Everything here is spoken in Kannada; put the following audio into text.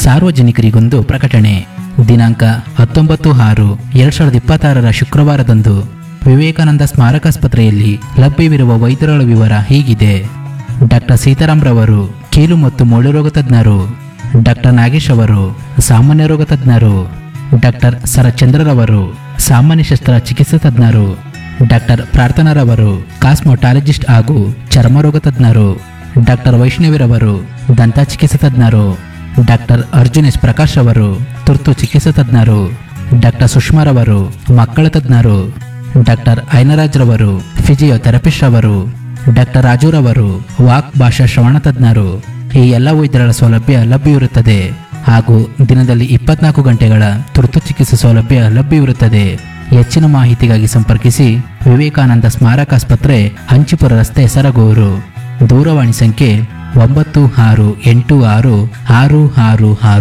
ಸಾರ್ವಜನಿಕರಿಗೊಂದು ಪ್ರಕಟಣೆ ದಿನಾಂಕ ಹತ್ತೊಂಬತ್ತು ಆರು ಎರಡ್ ಸಾವಿರದ ಇಪ್ಪತ್ತಾರರ ಶುಕ್ರವಾರದಂದು ವಿವೇಕಾನಂದ ಸ್ಮಾರಕಾಸ್ಪತ್ರೆಯಲ್ಲಿ ಲಭ್ಯವಿರುವ ವೈದ್ಯರುಗಳ ವಿವರ ಹೀಗಿದೆ ಡಾಕ್ಟರ್ ಸೀತಾರಾಮ್ ರವರು ಕೀಲು ಮತ್ತು ಮೂಳೆ ರೋಗ ತಜ್ಞರು ಡಾಕ್ಟರ್ ನಾಗೇಶ್ ಅವರು ಸಾಮಾನ್ಯ ರೋಗ ತಜ್ಞರು ಡಾಕ್ಟರ್ ಸರಚಂದ್ರರವರು ಸಾಮಾನ್ಯ ಶಸ್ತ್ರ ಚಿಕಿತ್ಸಾ ತಜ್ಞರು ಡಾಕ್ಟರ್ ಪ್ರಾರ್ಥನಾರವರು ಕಾಸ್ಮೋಟಾಲಜಿಸ್ಟ್ ಹಾಗೂ ಚರ್ಮರೋಗ ತಜ್ಞರು ಡಾಕ್ಟರ್ ವೈಷ್ಣವಿರವರು ದಂತ ಚಿಕಿತ್ಸಾ ತಜ್ಞರು ಡಾಕ್ಟರ್ ಅರ್ಜುನ್ ಎಸ್ ಪ್ರಕಾಶ್ ಅವರು ತುರ್ತು ಚಿಕಿತ್ಸಾ ತಜ್ಞರು ಡಾಕ್ಟರ್ ಸುಷ್ಮಾರವರು ಮಕ್ಕಳ ತಜ್ಞರು ಡಾಕ್ಟರ್ ಐನರಾಜ್ ರವರು ಫಿಸಿಯೋಥೆರಪಿಸ್ಟ್ ಅವರು ಡಾಕ್ಟರ್ ರಾಜುರವರು ವಾಕ್ ಭಾಷಾ ಶ್ರವಣ ತಜ್ಞರು ಈ ಎಲ್ಲ ವೈದ್ಯರ ಸೌಲಭ್ಯ ಲಭ್ಯವಿರುತ್ತದೆ ಹಾಗೂ ದಿನದಲ್ಲಿ ಇಪ್ಪತ್ನಾಲ್ಕು ಗಂಟೆಗಳ ತುರ್ತು ಚಿಕಿತ್ಸೆ ಸೌಲಭ್ಯ ಲಭ್ಯವಿರುತ್ತದೆ ಹೆಚ್ಚಿನ ಮಾಹಿತಿಗಾಗಿ ಸಂಪರ್ಕಿಸಿ ವಿವೇಕಾನಂದ ಸ್ಮಾರಕಾಸ್ಪತ್ರೆ ಹಂಚಿಪುರ ರಸ್ತೆ ಸರಗೂರು ದೂರವಾಣಿ ಸಂಖ್ಯೆ ಒಂಬತ್ತು ಆರು ಎಂಟು ಆರು ಆರು ಆರು ಆರು